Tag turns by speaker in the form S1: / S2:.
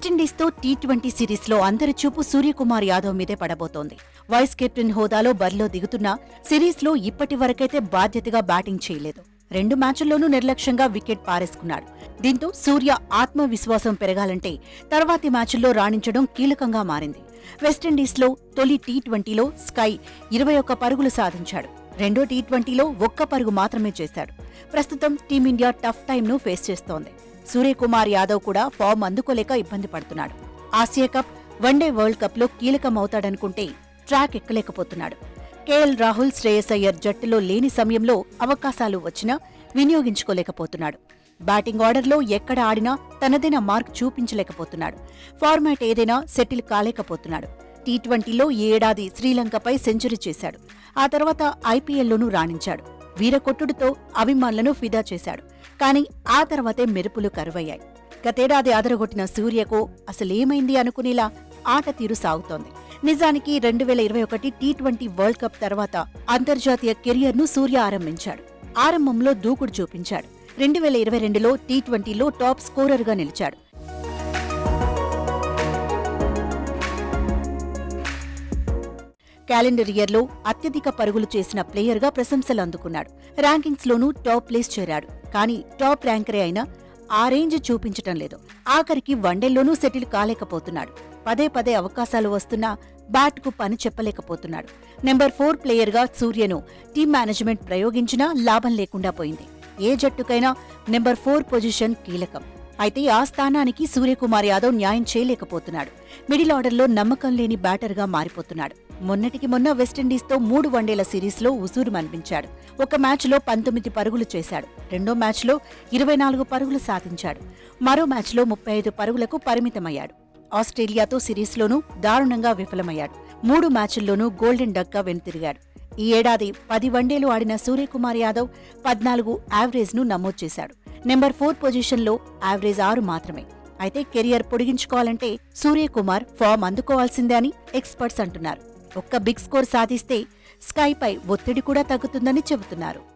S1: వెస్టిండీస్తో T twenty సిరీస్లో అందరి చూపు సూర్యకుమార్ యాదవ్ మీదే పడబోతోంది వైస్ కెప్టెన్ హోదాలో బరిలో దిగుతున్న సిరీస్లో ఇప్పటి వరకైతే బాధ్యతగా బ్యాటింగ్ చేయలేదు రెండు మ్యాచుల్లోనూ నిర్లక్ష్యంగా వికెట్ పారేసుకున్నాడు దీంతో సూర్య ఆత్మవిశ్వాసం పెరగాలంటే తర్వాతి మ్యాచుల్లో రాణించడం కీలకంగా మారింది వెస్టిండీస్లో తొలి టీ ట్వంటీలో స్కై ఇరవై ఒక్క పరుగులు సాధించాడు రెండో టీ ట్వంటీలో ఒక్క పరుగు మాత్రమే చేశాడు ప్రస్తుతం టీమిండియా టఫ్ టైంను ఫేస్ చేస్తోంది సూర్యకుమార్ యాదవ్ కూడా ఫామ్ అందుకోలేక ఇబ్బంది పడుతున్నాడు ఆసియా కప్ వన్డే వరల్డ్ కప్లో కీలకమవుతాడనుకుంటే ట్రాక్ ఎక్కలేకపోతున్నాడు కేఎల్ రాహుల్ శ్రేయస్ అయ్యర్ జట్టులో లేని సమయంలో అవకాశాలు వచ్చినా వినియోగించుకోలేకపోతున్నాడు బ్యాటింగ్ ఆర్డర్లో ఎక్కడ ఆడినా తనదైన మార్క్ చూపించలేకపోతున్నాడు ఫార్మాట్ ఏదైనా సెటిల్ కాలేకపోతున్నాడు టీ ట్వంటీలో ఈ ఏడాది శ్రీలంకపై సెంచరీ చేశాడు ఆ తర్వాత ఐపీఎల్లోనూ రాణించాడు వీరకొట్టుడుతో అభిమానులను ఫిదా చేశాడు కానీ ఆ తర్వాతే మెరుపులు కరువయ్యాయి గతేడాది అదరగొట్టిన సూర్యకు అసలేమైంది అనుకునేలా ఆట తీరు సాగుతోంది నిజానికి రెండు వేల ఇరవై ఒకటి టీ ట్వంటీ వరల్డ్ కప్ తర్వాత అంతర్జాతీయ కెరియర్ను సూర్య ఆరంభించాడు ఆరంభంలో దూకుడు చూపించాడు రెండు వేల ఇరవై రెండులో టీ ట్వంటీలో టాప్ స్కోరర్గా నిలిచాడు క్యాలెండర్ ఇయర్లో అత్యధిక పరుగులు చేసిన ప్లేయర్గా ప్రశంసలు అందుకున్నాడు ర్యాంకింగ్స్లోనూ టాప్ ప్లేస్ చేరాడు కానీ టాప్ ర్యాంకరే అయినా ఆ రేంజ్ చూపించటం లేదు ఆఖరికి వన్డేల్లోనూ సెటిల్ కాలేకపోతున్నాడు పదే పదే అవకాశాలు వస్తున్నా బ్యాట్కు పని చెప్పలేకపోతున్నాడు నెంబర్ ఫోర్ ప్లేయర్గా సూర్యను టీం మేనేజ్మెంట్ ప్రయోగించినా లాభం లేకుండా పోయింది ఏ జట్టుకైనా నెంబర్ ఫోర్ పొజిషన్ కీలకం అయితే ఆ స్థానానికి సూర్యకుమార్ యాదవ్ న్యాయం చేయలేకపోతున్నాడు మిడిల్ ఆర్డర్లో నమ్మకం లేని బ్యాటర్గా మారిపోతున్నాడు మొన్నటికి మొన్న వెస్టిండీస్తో మూడు వన్డేల సిరీస్లో ఉసూరు అనిపించాడు ఒక మ్యాచ్లో పంతొమ్మిది పరుగులు చేశాడు రెండో మ్యాచ్లో ఇరవై నాలుగు పరుగులు సాధించాడు మరో మ్యాచ్లో ముప్పై ఐదు పరుగులకు పరిమితమయ్యాడు ఆస్ట్రేలియాతో సిరీస్లోనూ దారుణంగా విఫలమయ్యాడు మూడు మ్యాచుల్లోనూ గోల్డెన్ డక్గా వెనుతిరిగాడు ఈ ఏడాది పది వన్డేలు ఆడిన సూర్యకుమార్ యాదవ్ పద్నాలుగు యావరేజ్ను నమోదు చేశాడు నెంబర్ ఫోర్ పొజిషన్లో యావరేజ్ ఆరు మాత్రమే అయితే కెరియర్ పొడిగించుకోవాలంటే సూర్యకుమార్ ఫామ్ అందుకోవాల్సిందే అని ఎక్స్పర్ట్స్ అంటున్నారు ఒక్క బిగ్ స్కోర్ సాధిస్తే స్కైపై ఒత్తిడి కూడా తగ్గుతుందని చెబుతున్నారు